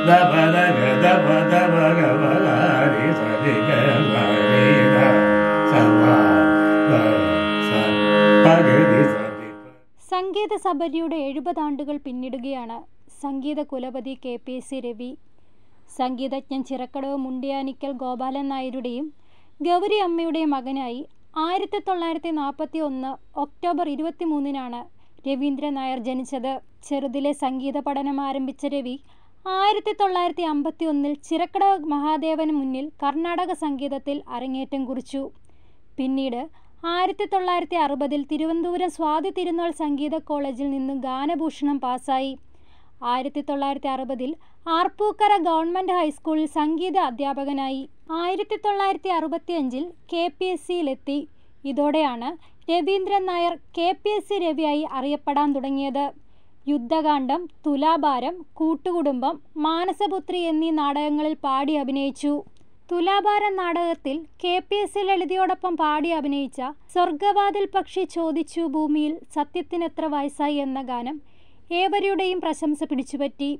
ദപ ദഗ ദപ ദപ ഗ മ ഗ രി സ രി ഗ മ രി ധ സ പ പ സ പ ഗ രി സ രി പ. സംഗീത സബരിയുടെ എഴുപതാണ്ടുകൾ പിന്നിടുകയാണ് സംഗീത കുലപതി K P S C Ravi സംഗീതജ്ഞൻ ചിറക്കടവ് മുണ്ടിയാനിക്കൽ ഗോപാലൻ നായരുടെയും ഗൗരി അമ്മയുടെയും മകനായി ആയിരത്തി തൊള്ളായിരത്തി നാൽപ്പത്തി ഒന്ന് ഒക്ടോബർ ഇരുപത്തി മൂന്നിനാണ് രവീന്ദ്രൻ നായർ ജനിച്ചത് ചെറുതിലെ സംഗീത പഠനം ആരംഭിച്ച രവി ആയിരത്തി തൊള്ളായിരത്തി അമ്പത്തി ഒന്നിൽ ചിറക്കടവ് മഹാദേവന് മുന്നിൽ കർണാടക സംഗീതത്തിൽ അരങ്ങേറ്റം കുറിച്ചു പിന്നീട് ആയിരത്തി തൊള്ളായിരത്തി അറുപതിൽ തിരുവനന്തപുരം സ്വാതി തിരുനാൾ സംഗീത കോളേജിൽ നിന്ന് ഗാനഭൂഷണം പാസ്സായി ആയിരത്തി തൊള്ളായിരത്തി അറുപതിൽ ആർപ്പൂക്കര ഗവൺമെൻറ് ഹൈസ്കൂളിൽ സംഗീത അധ്യാപകനായി ആയിരത്തി തൊള്ളായിരത്തി അറുപത്തി അഞ്ചിൽ കെ പി എസ് സിയിലെത്തി ഇതോടെയാണ് Raveendran Nair K P S C രവിയായി അറിയപ്പെടാൻ തുടങ്ങിയത് യുദ്ധകാന്ഡം തുലാഭാരം കൂട്ടുകുടുംബം മാനസപുത്രി എന്നീ നാടകങ്ങളിൽ പാടി അഭിനയിച്ചു തുലാഭാരം നാടകത്തിൽ കെ പി എസ് സി ലളിതയോടൊപ്പം പാടി അഭിനയിച്ച സ്വർഗവാതിൽ പക്ഷി ചോദിച്ചു ഭൂമിയിൽ സത്യത്തിനെത്ര വയസ്സായി എന്ന ഗാനം ഏവരുടെയും പ്രശംസ പിടിച്ചുപറ്റി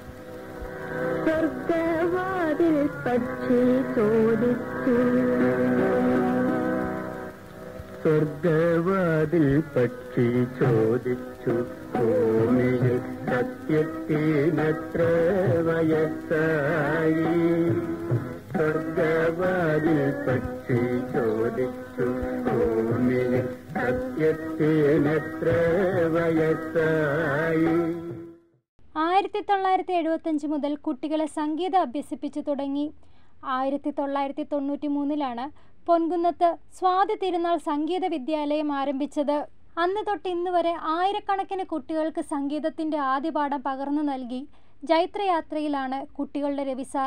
സ്വർഗവാതിൽ പക്ഷി ചോദിച്ചു സ്വർഗവാതിൽ പക്ഷി ചോദിച്ചു ഭൂമിയിൽ സത്യത്തിനത്ര വയസ്സായി സ്വർഗവാതിൽ പക്ഷി ചോദിച്ചു ഭൂമിയിൽ സത്യത്തിനത്ര വയസ്സായി ആയിരത്തി തൊള്ളായിരത്തി എഴുപത്തഞ്ച് മുതൽ കുട്ടികളെ സംഗീതം അഭ്യസിപ്പിച്ചു തുടങ്ങി ആയിരത്തി തൊള്ളായിരത്തി തൊണ്ണൂറ്റി മൂന്നിലാണ് പൊൻകുന്നത്ത് സ്വാതി തിരുനാൾ സംഗീത വിദ്യാലയം ആരംഭിച്ചത് അന്ന് തൊട്ട് ഇന്ന് വരെ ആയിരക്കണക്കിന് കുട്ടികൾക്ക് സംഗീതത്തിന്റെ ആദ്യ പാഠം പകർന്നു നൽകി ജൈത്രയാത്രയിലാണ് കുട്ടികളുടെ രവിസാർ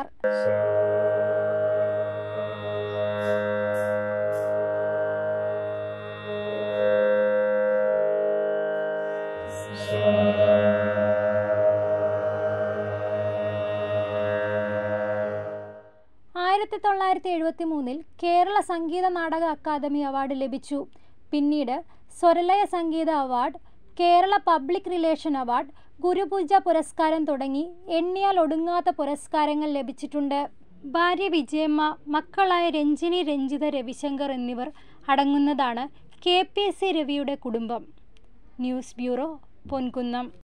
ആയിരത്തി തൊള്ളായിരത്തി എഴുപത്തി മൂന്നിൽ കേരള സംഗീത നാടക അക്കാദമി അവാർഡ് ലഭിച്ചു പിന്നീട് സ്വരലയ സംഗീത award Kerala public relation award ഗുരുപൂജ പുരസ്കാരം തുടങ്ങി എണ്ണിയാൽ ഒടുങ്ങാത്ത പുരസ്കാരങ്ങൾ ലഭിച്ചിട്ടുണ്ട് ഭാര്യ വിജയമ്മ മക്കളായ രഞ്ജിനി രഞ്ജിത രവിശങ്കർ എന്നിവർ അടങ്ങുന്നതാണ് കെ പി എസ് സി രവിയുടെ കുടുംബം ന്യൂസ് ബ്യൂറോ പൊൻകുന്നം